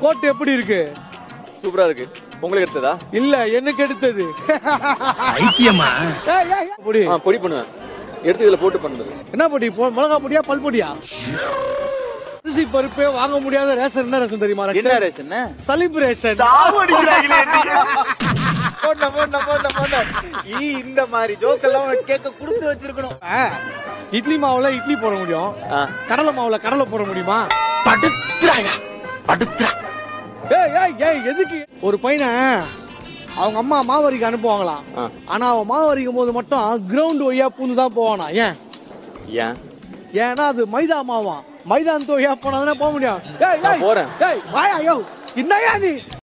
Code எப்படி இருக்கு சூப்பரா இருக்கு உங்களுக்கு எடுத்ததா இல்ல எனக்கு எடுத்தது ஐக்கியமா ஏய், ஏய், ஏய். பொடி ஆ பொடி பண்ணுவேன் எடுத்து இதுல போட்டு பண்ணது என்ன பொடி பொ- மிளகா பொடியா பல் பொடியா அரிசி பருப்பே வாங்க முடியாத ரேஷன் என்ன ரேஷன் தெரியுமா என்ன ரேஷன் செலிப்ரேஷன் போட்ட போட்ட போட்ட போட்ட ஈ இந்த மாதிரி ஜோக்கெல்லாம் உனக்கு கேட்க கொடுத்து வச்சிருக்கணும் இட்லி மாவுல இட்லி போட முடியும் ஆ. கடலை மாவுல கடலை போட முடியுமா படுத்துறாயா படுத்துறா ஏய் ஏய் ஏய் எதுக்கு ஒரு பையனை அவங்க அம்மா மாவரிக்கு அனுப்புவாங்களாம் ஆ. ஆனா அவன் மாவரிக்கும் போது மட்டும் கிரவுண்ட் வழியா பூந்து தான் போவானா ஏன் ஏன் ஏன்னா அது மைதா மாவாம் மைதானத்து வழியா போனா தானே போக முடியும் ஏய், நான் ஏய், போறேன். ஏய் வாயா யோ என்னையா நீ